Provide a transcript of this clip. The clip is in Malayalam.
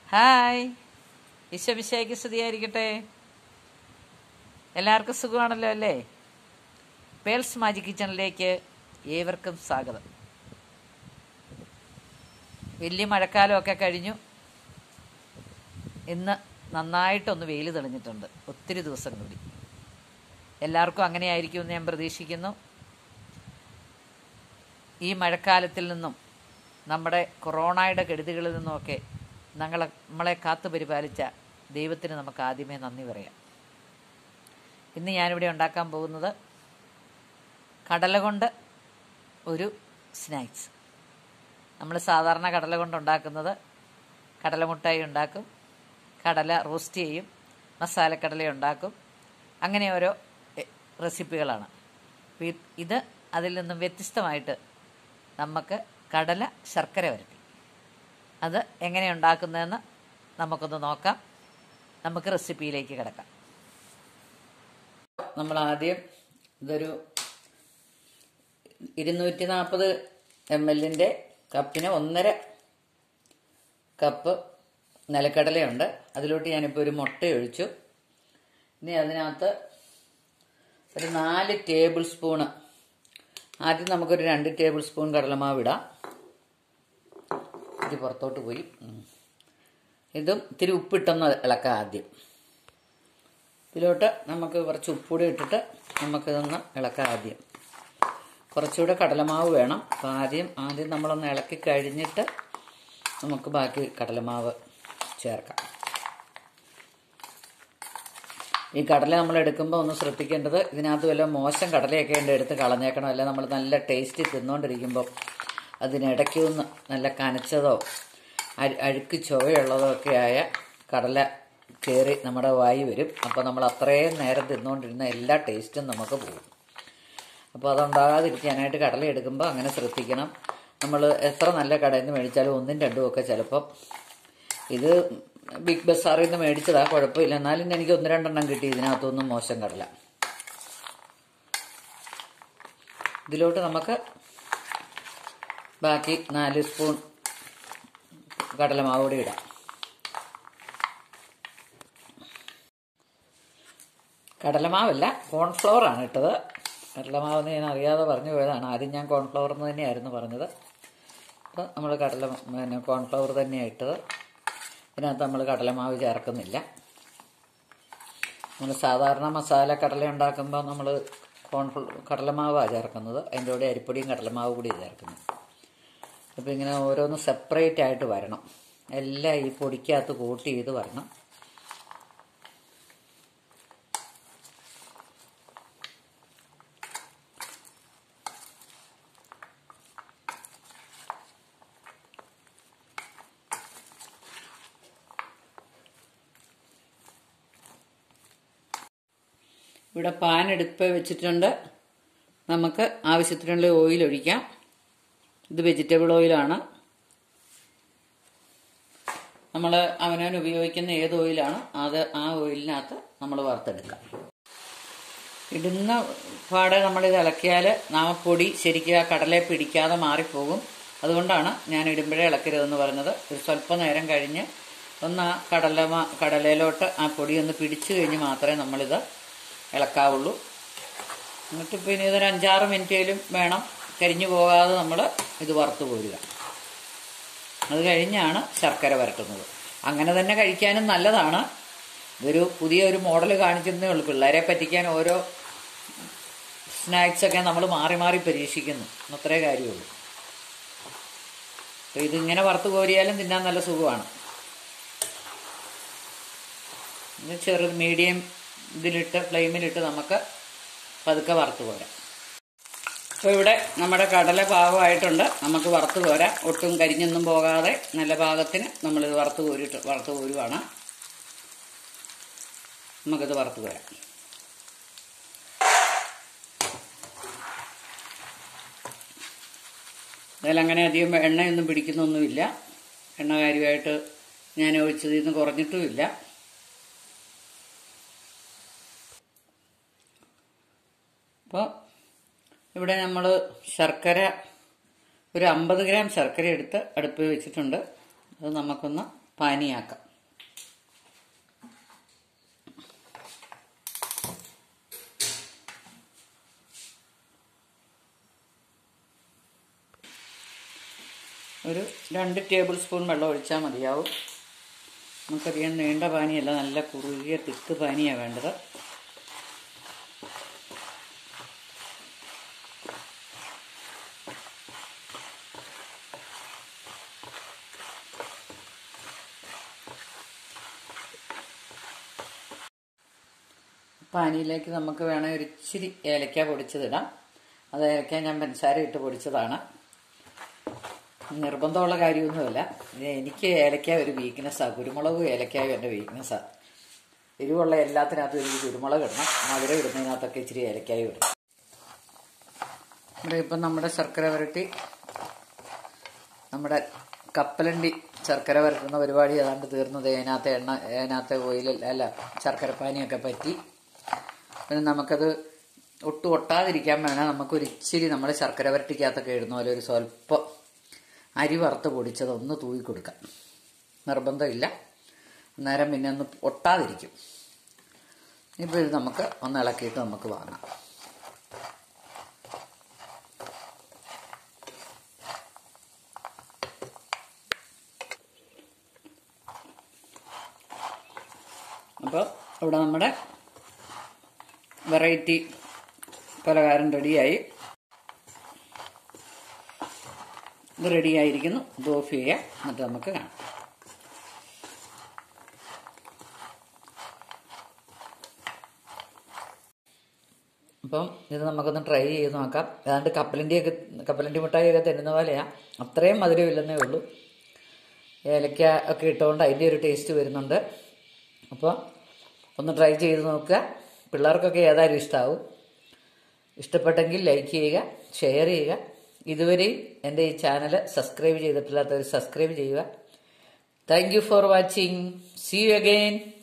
ഹായ് ഈശോമിശയ്ക്ക് സ്തുതിയായിരിക്കട്ടെ എല്ലാവർക്കും സുഖമാണല്ലോ അല്ലേ പേൾസ് മാജിക് കിച്ചണിലേക്ക് ഏവർക്കും സ്വാഗതം വലിയ മഴക്കാലമൊക്കെ കഴിഞ്ഞു ഇന്ന് നന്നായിട്ടൊന്ന് വെയിൽ തെളിഞ്ഞിട്ടുണ്ട് ഒത്തിരി ദിവസം കൂടി എല്ലാവർക്കും അങ്ങനെയായിരിക്കും എന്ന് ഞാൻ പ്രതീക്ഷിക്കുന്നു ഈ മഴക്കാലത്തിൽ നിന്നും നമ്മുടെ കൊറോണയുടെ കെടുതികളിൽ നിന്നുമൊക്കെ ഞങ്ങളെ നമ്മളെ കാത്തു പരിപാലിച്ച ദൈവത്തിന് നമുക്ക് ആദ്യമേ നന്ദി പറയാം ഇന്ന് ഞാനിവിടെ ഉണ്ടാക്കാൻ പോകുന്നത് കടല കൊണ്ട് ഒരു സ്നാക്സ് നമ്മൾ സാധാരണ കടല കൊണ്ട് ഉണ്ടാക്കുന്നത് കടലമുട്ടായി ഉണ്ടാക്കും കടല റോസ്റ്റ് ചെയ്യും മസാലക്കടല ഉണ്ടാക്കും അങ്ങനെ ഓരോ എ- റെസിപ്പികളാണ് വി- ഇത് അതിൽ നിന്നും വ്യത്യസ്തമായിട്ട് നമുക്ക് കടല ശർക്കര വരട്ടി അത് എങ്ങനെ ഉണ്ടാക്കുന്നതെന്ന് നമുക്കൊന്ന് നോക്കാം നമുക്ക് റെസിപ്പിയിലേക്ക് കിടക്കാം നമ്മൾ ആദ്യം ഇതൊരു ഇരുന്നൂറ്റി നാൽപ്പത് എം എല്ലിൻ്റെ കപ്പിന് ഒന്നര കപ്പ് നിലക്കടലയുണ്ട് അതിലോട്ട് ഞാനിപ്പോൾ ഒരു മുട്ട ഒഴിച്ചു ഇനി അതിനകത്ത് ഒരു നാല് ടേബിൾ സ്പൂണ് ആദ്യം നമുക്കൊരു രണ്ട് ടേബിൾ സ്പൂൺ കടലമാവ് ഇടാം ഇത് പുറത്തോട്ട് പോയി ഉം. ഇതും ഇത്തിരി ഉപ്പിട്ടൊന്ന് ഇളക്കാം ആദ്യം ഇതിലോട്ട് നമുക്ക് കുറച്ച് ഉപ്പൂടി ഇട്ടിട്ട് നമുക്കിതൊന്ന് ഇളക്കാം ആദ്യം കുറച്ചുകൂടെ കടലമാവ് വേണം അപ്പോൾ ആദ്യം ആദ്യം നമ്മളൊന്ന് ഇളക്കി കഴിഞ്ഞിട്ട് നമുക്ക് ബാക്കി കടലമാവ് ചേർക്കാം ഈ കടല നമ്മൾ എടുക്കുമ്പോൾ ഒന്ന് ശ്രദ്ധിക്കേണ്ടത് ഇതിനകത്ത് വല്ല മോശം കടലയൊക്കെ ഉണ്ട് എടുത്ത് കളഞ്ഞേക്കണം അല്ല നമ്മൾ നല്ല ടേസ്റ്റ് തിന്നുകൊണ്ടിരിക്കുമ്പോൾ അതിനിടയ്ക്ക് ഒന്ന് നല്ല കനച്ചതോ അഴു- അഴുക്ക് ചുവയുള്ളതോ ഒക്കെ ആയ കടല കയറി നമ്മുടെ വായി വരും അപ്പോൾ നമ്മൾ അത്രയും നേരം തിന്നുകൊണ്ടിരുന്ന എല്ലാ ടേസ്റ്റും നമുക്ക് പോകും അപ്പോൾ അതുണ്ടാകാതിരിക്കാനായിട്ട് കടല എടുക്കുമ്പോൾ അങ്ങനെ ശ്രദ്ധിക്കണം നമ്മൾ എത്ര നല്ല കടയിൽ നിന്ന് മേടിച്ചാലും ഒന്നും രണ്ടും ഒക്കെ ചിലപ്പം ഇത് ബിഗ് ബസാറിൽ നിന്ന് മേടിച്ചതാ കുഴപ്പമില്ല എന്നാലും എനിക്ക് ഒന്ന് രണ്ടെണ്ണം കിട്ടി ഇതിനകത്തൊന്നും മോശം കടല ഇതിലോട്ട് നമുക്ക് ബാക്കി നാല് സ്പൂൺ കടലമാവ് കൂടി ഇടാം കടലമാവല്ല കോൺഫ്ലവർ ആണ് ഇട്ടത് കടലമാവെന്ന് ഞാൻ അറിയാതെ പറഞ്ഞു പോയതാണ് ആദ്യം ഞാൻ കോൺഫ്ലവർ എന്ന് തന്നെയായിരുന്നു പറഞ്ഞത് അപ്പോൾ നമ്മൾ കടല പിന്നെ കോൺഫ്ലവർ തന്നെയാണ് ഇട്ടത് ഇതിനകത്ത് നമ്മൾ കടലമാവ് ചേർക്കുന്നില്ല നമ്മൾ സാധാരണ മസാല കടല ഉണ്ടാക്കുമ്പോൾ നമ്മൾ കോൺഫ്ല കടലമാവാണ് ചേർക്കുന്നത് അതിൻ്റെ കൂടെ അരിപ്പൊടിയും കടലമാവ് കൂടി ചേർക്കുന്നത് അപ്പോൾ ഇങ്ങനെ ഓരോന്ന് സെപ്പറേറ്റ് ആയിട്ട് വരണം എല്ലാം ഈ പൊടിക്കകത്ത് കൂട്ടി ചെയ്ത് വരണം ഇവിടെ പാൻ എടുപ്പ് വെച്ചിട്ടുണ്ട് നമുക്ക് ആവശ്യത്തിനുള്ള ഓയിൽ ഒഴിക്കാം ഇത് വെജിറ്റബിൾ ഓയിലാണ് നമ്മൾ അവനവൻ ഉപയോഗിക്കുന്ന ഏത് ഓയിലാണ് അത് ആ ഓയിലിനകത്ത് നമ്മൾ വറുത്തെടുക്കാം ഇടുന്ന പാടെ നമ്മളിത് ഇളക്കിയാൽ നാ പൊടി ശരിക്കും ആ കടലെ പിടിക്കാതെ മാറിപ്പോകും അതുകൊണ്ടാണ് ഞാൻ ഇടുമ്പോഴേ ഇളക്കരുതെന്ന് പറഞ്ഞത് ഒരു സ്വല്പം നേരം കഴിഞ്ഞ് ഒന്ന് ആ കടല കടലയിലോട്ട് ആ പൊടി ഒന്ന് പിടിച്ചു കഴിഞ്ഞ് മാത്രമേ നമ്മളിത് ഇളക്കാവുള്ളൂ എന്നിട്ട് പിന്നെ ഇതൊരു അഞ്ചാറ് മിനിറ്റേലും വേണം കരിഞ്ഞു പോകാതെ നമ്മൾ ഇത് വറുത്ത് പോരുക അത് കഴിഞ്ഞാണ് ശർക്കര വരട്ടുന്നത് അങ്ങനെ തന്നെ കഴിക്കാനും നല്ലതാണ് ഇതൊരു പുതിയ ഒരു മോഡൽ കാണിക്കുന്നേ ഉള്ളൂ പിള്ളേരെ പറ്റിക്കാൻ ഓരോ സ്നാക്സ് ഒക്കെ നമ്മൾ മാറി മാറി പരീക്ഷിക്കുന്നു അത്രേ കാര്യമുള്ളൂ അപ്പോൾ ഇതിങ്ങനെ വറുത്ത് കോരിയാലും തിന്നാൻ നല്ല സുഖമാണ് ഇത് ചെറു മീഡിയം ഇതിലിട്ട് ഫ്ലെയിമിലിട്ട് നമുക്ക് പതുക്കെ വറുത്ത് കോരാം അപ്പോൾ ഇവിടെ നമ്മുടെ കടല പാകമായിട്ടുണ്ട് നമുക്ക് വറുത്ത് കോരാം ഒട്ടും കരിഞ്ഞൊന്നും പോകാതെ നല്ല പാകത്തിന് നമ്മളിത് വറുത്ത് കോരിട്ട് വറുത്ത് കോരുവാണ് നമുക്കിത് വറുത്ത് കോരാം അതിലങ്ങനെ അധികം എണ്ണയൊന്നും പിടിക്കുന്നൊന്നുമില്ല എണ്ണ കാര്യമായിട്ട് ഞാൻ ഒഴിച്ചതിൽ നിന്ന് കുറഞ്ഞിട്ടുമില്ല അപ്പോൾ ഇവിടെ നമ്മൾ ശർക്കര ഒരു അമ്പത് ഗ്രാം ശർക്കര എടുത്ത് അടുപ്പിൽ വെച്ചിട്ടുണ്ട് അത് നമുക്കൊന്ന് പാനിയാക്കാം ഒരു രണ്ട് ടേബിൾ സ്പൂൺ വെള്ളം ഒഴിച്ചാൽ മതിയാവും നമുക്കറിയാം നീണ്ട പാനിയല്ല നല്ല കുറുകിയ തിക്ക് പാനിയാണ് വേണ്ടത് പാനിയിലേക്ക് നമുക്ക് വേണേൽ ഒരു ഇച്ചിരി ഏലക്ക പൊടിച്ചതിടാം അത് ഏലക്ക ഞാൻ പഞ്ചസാര ഇട്ട് പൊടിച്ചതാണ് നിർബന്ധമുള്ള കാര്യമൊന്നുമല്ല ഇത് എനിക്ക് ഏലക്ക ഒരു വീക്ക്നെസ്സാണ് കുരുമുളകും ഏലക്കായും എൻ്റെ വീക്ക്നെസ്സാണ് എരിവുള്ള എല്ലാത്തിനകത്തും എനിക്ക് കുരുമുളക് ഇടണം മധുരം ഇടുന്നതിനകത്തൊക്കെ ഇച്ചിരി ഏലക്കായും ഇടണം ഇവിടെ ഇപ്പം നമ്മുടെ ശർക്കര വരട്ടി നമ്മുടെ കപ്പലണ്ടി ശർക്കര വരട്ടുന്ന പരിപാടി ഏതാണ്ട് തീർന്നത് അതിനകത്ത് എണ്ണ അതിനകത്ത് ഓയിലിൽ അല്ല ശർക്കര പാനിയൊക്കെ പറ്റി പിന്നെ നമുക്കത് ഒട്ടും ഒട്ടാതിരിക്കാൻ വേണം നമുക്കൊരു ഇച്ചിരി നമ്മൾ ശർക്കര വരട്ടിക്കകത്തൊക്കെ ഇടുന്ന പോലെ ഒരു സ്വല്പം അരി വറുത്ത് പൊടിച്ചത് ഒന്ന് തൂയി കൊടുക്കാം നിർബന്ധമില്ല അന്നേരം പിന്നെ ഒന്ന് ഒട്ടാതിരിക്കും ഇപ്പോൾ ഇത് നമുക്ക് ഒന്ന് ഇളക്കിയിട്ട് നമുക്ക് വാങ്ങാം അപ്പോൾ ഇവിടെ നമ്മുടെ വെറൈറ്റി പലഹാരം റെഡിയായി ഇത് റെഡിയായിരിക്കുന്നു ഇത് ഓഫ് ചെയ്യാം എന്നിട്ട് നമുക്ക് കാണാം അപ്പം ഇത് നമുക്കൊന്ന് ട്രൈ ചെയ്ത് നോക്കാം ഏതാണ്ട് കപ്പലണ്ടിയൊക്കെ കപ്പലണ്ടി മിഠായിയൊക്കെ തരുന്ന പോലെയാണ് അത്രയും മധുരമില്ലെന്നേ ഉള്ളൂ ഏലക്ക ഒക്കെ ഇട്ടുകൊണ്ട് അതിൻ്റെ ഒരു ടേസ്റ്റ് വരുന്നുണ്ട് അപ്പോൾ ഒന്ന് ട്രൈ ചെയ്ത് നോക്കുക പിള്ളേർക്കൊക്കെ ഏതായാലും ഇഷ്ടമാവും ഇഷ്ടപ്പെട്ടെങ്കിൽ ലൈക്ക് ചെയ്യുക ഷെയർ ചെയ്യുക ഇതുവരെയും എൻ്റെ ഈ ചാനൽ സബ്സ്ക്രൈബ് ചെയ്തിട്ടില്ലാത്തവർ സബ്സ്ക്രൈബ് ചെയ്യുക thank you for watching see you again